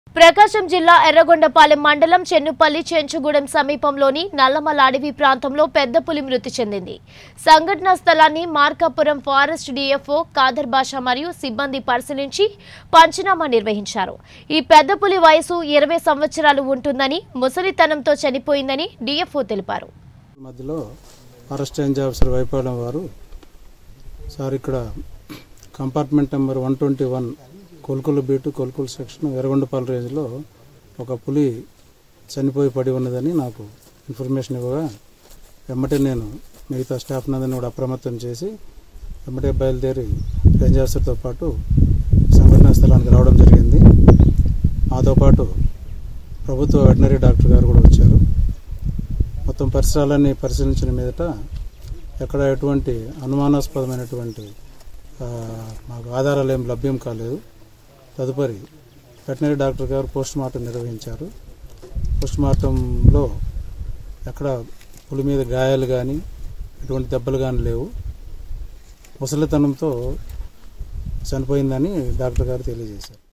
ప్రకాశం జిల్లా ఎర్రగొండపాలెం మండలం చెన్నుపల్లి చెంచుగూడెం సమీపంలోని నల్లమల అడవి ప్రాంతంలో పెద్ద పులి మృతి చెందింది సంఘటనా స్థలాన్ని మార్కాపురం ఫారెస్ట్ డిఎఫ్ఓ కాదర్ బాషా మరియు సిబ్బంది పరిశీలించి పంచనామా నిర్వహించారు ఈ పెద్ద పులి వయసు ఇరవై సంవత్సరాలు ఉంటుందని ముసలితనంతో చనిపోయిందని డిఎఫ్ఓ తెలిపారు మధ్యలో ఫారెస్ట్ రేంజ్ ఆఫీసర్ వైపాలెం వారు సార్ ఇక్కడ compartment number one twenty one కొలుకులు బీటు కొలుకులు సెక్షన్ ఎర్రగొండపాలెం రేంజ్లో ఒక పులి చనిపోయి పడి ఉన్నదని నాకు ఇన్ఫర్మేషన్ ఇవ్వగా వెంబటే నేను మిగతా స్టాఫ్ నందని కూడా అప్రమత్తం చేసి వెంబటే బయలుదేరి రేంజ్ ఆఫీసర్తో పాటు సంఘటనా స్థలానికి రావడం జరిగింది మాతో పాటు ప్రభుత్వ వెటనరీ డాక్టర్ గారు కూడా వచ్చారు మొత్తం పరిసరాలన్నీ పరిశీలించిన మీదట ఎక్కడ ఎటువంటి అనుమానాస్పదమైనటువంటి ఆ, మాకు ఆధారాలు ఏం లభ్యం కాలేదు తదుపరి వెటనరీ డాక్టర్ గారు పోస్ట్ మార్టం నిర్వహించారు పోస్ట్ మార్టంలో ఎక్కడ పులి మీద గాయాలు కానీ ఎటువంటి దెబ్బలు కానీ లేవు ముసలితనంతో చనిపోయిందని డాక్టర్ గారు తెలియజేశారు